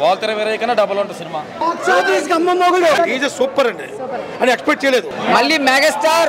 వాళ్ళ వేరే కన్నా డబల్ ఉంటుంది సినిమా ఈజ్ సూపర్ అండి అని ఎక్స్పెక్ట్ చేయలేదు మళ్ళీ megastar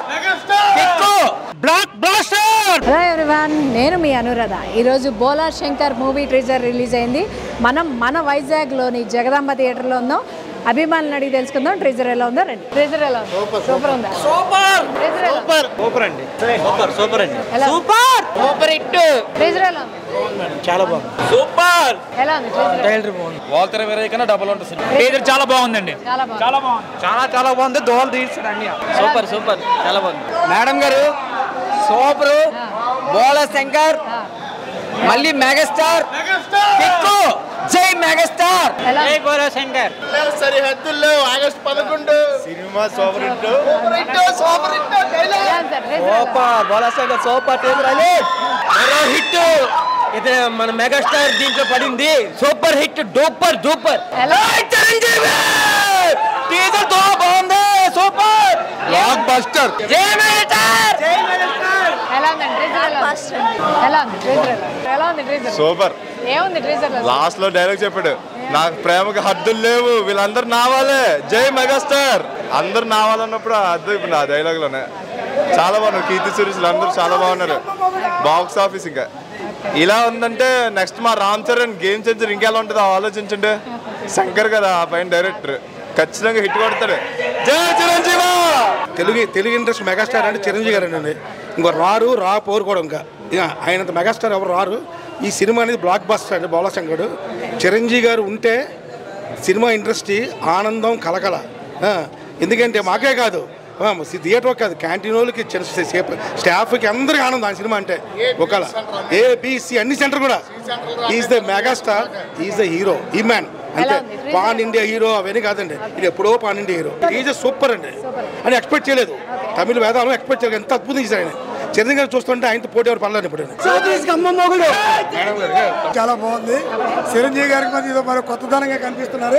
block blaster hello everyone నేను మీ అనురాధ ఈరోజు Bhola Shankar movie teaser release అయింది మనం మన వైజాగ్లోని జగదాంబ థియేటర్లో ఉందాం అభిమానులను అడిగి తెలుసుకుందాం ట్రీజర్ ఎలా ఉందో రండి ట్రీజర్ ఎలా ఉంది సూపర్ ఉందా సూపర్ ట్రీజర్ ఎలా ఉంది? సూపర్ అండి సూపర్ సూపర్ అండి ఎలా సూపర్ సూపర్ హిట్ ట్రీజర్ ఎలా ఉంది చాలా బాగుంది సూపర్ ఎలా ఉంది ట్రీజర్ వాళ్ళ వేరే కన్నా డబల్ ఉంటుంది సినిమా టీజర్ చాలా బాగుందండి చాలా బాగుంది చాలా చాలా బాగుంది దోవలు తీర్చాడు అన్ని సూపర్ సూపర్ చాలా బాగుంది మేడం గారు సూపర్ బోల శంకర్ మళ్ళీ మెగాస్టార్ పిక్కు జై మెగాస్టార్ ఎలా ఉంది? జై బోల శంకర్ సరిహద్దుల్లో ఆగస్ట్ పదకొండు సినిమా సూపర్ హిట్ సూపర్ హిట్ ఎలా ఉంది సార్? ట్రీజర్ ఎలా ఉంది? Super Bhola Shankar super teaser అని మరో హిట్ ఇది మన మెగాస్టార్ దీంట్లో పడింది సూపర్ హిట్ డూపర్ డూపర్ ఎలా చిరంజీవి టీజర్ తో బాగుంది సూపర్ బ్లాక్ బస్టర్ జై మెగాస్టార్ జై మెగాస్టార్ ఎలా ఉందండి ట్రీజర్ ఎలా ఉంది? ఎలా ఉంది ట్రీజర్ ఎలా ఉంది? ఎలా ఉంది ట్రీజర్ సూపర్ ఏముంది ట్రీజర్ లాస్ట్ లో డైలాగ్ చెప్పాడు నాకు ప్రేమకి హద్దులు లేవు వీళ్ళందరూ నావాలే జై మెగాస్టార్ అందరు నావాలన్నప్పుడు ఆ హద్దు ఇప్పుడు నా డైలాగ్ లోనే చాలా బాగున్నారు కీర్తి సురేష్లు అందరూ చాలా బాగున్నారు బాక్స్ ఆఫీస్ ఇంకా ఇలా ఉందంటే నెక్స్ట్ మా రామ్ చరణ్ గేమ్ చేంజర్ ఇంకెలా ఉంటుందో ఆలోచించండి శంకర్ కదా ఆ పైన డైరెక్టర్ ఖచ్చితంగా హిట్ కొడతాడు జై చిరంజీవి తెలుగు తెలుగు ఇండస్ట్రీ మెగాస్టార్ అంటే చిరంజీవి గారు అండి ఇంకో రారు రా పోరు కూడా ఇంకా ఇక ఆయనంత మెగాస్టార్ ఎవరు రారు ఈ సినిమా అనేది బ్లాక్ బస్టర్ అండి బోలాశంకరుడు చిరంజీవి గారు ఉంటే సినిమా ఇండస్ట్రీ ఆనందం కలకల ఆ, ఎందుకంటే మాకే కాదు ఆ, థియేటర్ కాదు క్యాంటీన్ వాళ్ళకి చిన్న సేపు స్టాఫ్కి అందరికీ ఆనందం ఆ సినిమా అంటే ఒకవేళ ఏబిసి అన్ని సెంటర్ కూడా is the megastar is the hero ఈ మ్యాన్ అంతే ఉంది? పాన్ ఇండియా హీరో అవన్నీ కాదండి ఇది ఎప్పుడో pan India hero is super అండి అని ఎక్స్పెక్ట్ చేయలేదు తమిళ వేదాలు ఎక్స్పెక్ట్ చేయలేదు ఎంత అద్భుతం చేశారు ఆయన చిరంజీవి గారు చూస్తుంటే ఆయనతో పోటీ ఎవరు పడలేదు ఇప్పుడు మేడం గారు చాలా బాగుంది చిరంజీవి గారికి మరి ఇదో మరి కొత్తదనంగా కనిపిస్తున్నారు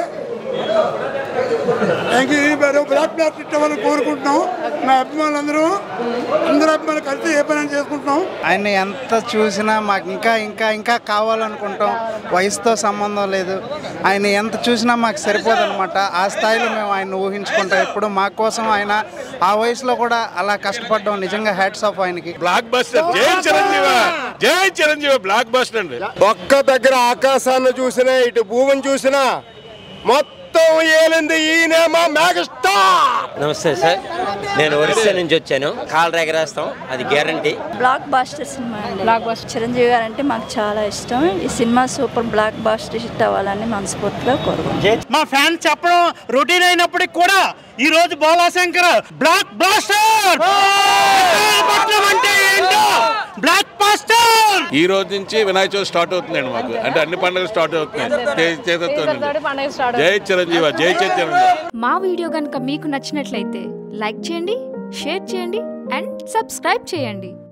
థ్యాంక్ యూ మరి బ్లాక్ బ్లాక్ ఇవ్వాలని కోరుకుంటున్నాం మా అభిమానులందరూ అందరూ అభిమానులు కలిసి ఏ పని చేసుకుంటున్నాం ఆయన ఎంత చూసినా మాకు ఇంకా ఇంకా ఇంకా కావాలనుకుంటాం వయసుతో సంబంధం లేదు ఆయన ఎంత చూసినా మాకు సరిపోదు అనమాట ఆ స్థాయిలో మేము ఆయన ఊహించుకుంటాం ఇప్పుడు మా కోసం ఆయన ఆ వయసులో కూడా అలా కష్టపడడం నిజంగా హ్యాట్స్ ఆఫ్ ఆయనకి బ్లాక్ బస్టర్ జై చిరంజీవి జై చిరంజీవి బ్లాక్ బస్టర్ అండి ఒక్క దగ్గర ఆకాశాన్ని చూసినా ఇటు భూమిని చూసినా మొత్తం ఏలింది ఈయనేమో మెగాస్టార్ నమస్తే సార్ నేను ఒరిస్సా నుంచి వచ్చాను కాల్ ఎగరేస్తాం అది గ్యారంటీ బ్లాక్ బాస్టర్ సినిమా అండి బ్లాక్ బాస్టర్ చిరంజీవి గారు అంటే మాకు చాలా ఇష్టం ఈ సినిమా సూపర్ బ్లాక్ బాస్టర్ హిట్ అవ్వాలని మనస్ఫూర్తిగా కోరుకుంటున్నాం మా ఫ్యాన్స్ చెప్పడం రొటీన్ అయినప్పటికి కూడా ఈ రోజు బోలాశంకర్ బ్లాక్ బ్లాస్టర్ అంటే ఏంటో బ్లాక్ బాస్టర్ ఈ రోజు నుంచి వినాయక చవితి స్టార్ట్ అవుతుందండి మాకు అంటే అన్ని పండుగలు స్టార్ట్ అవుతున్నాయి జై చేతులతో తోటి పండుగ స్టార్ట్ జై చిరంజీవి జై చై చిరంజీవి మా వీడియో కనుక మీకు నచ్చినట్లయితే లైక్ చేయండి షేర్ చేయండి అండ్ సబ్స్క్రైబ్ చేయండి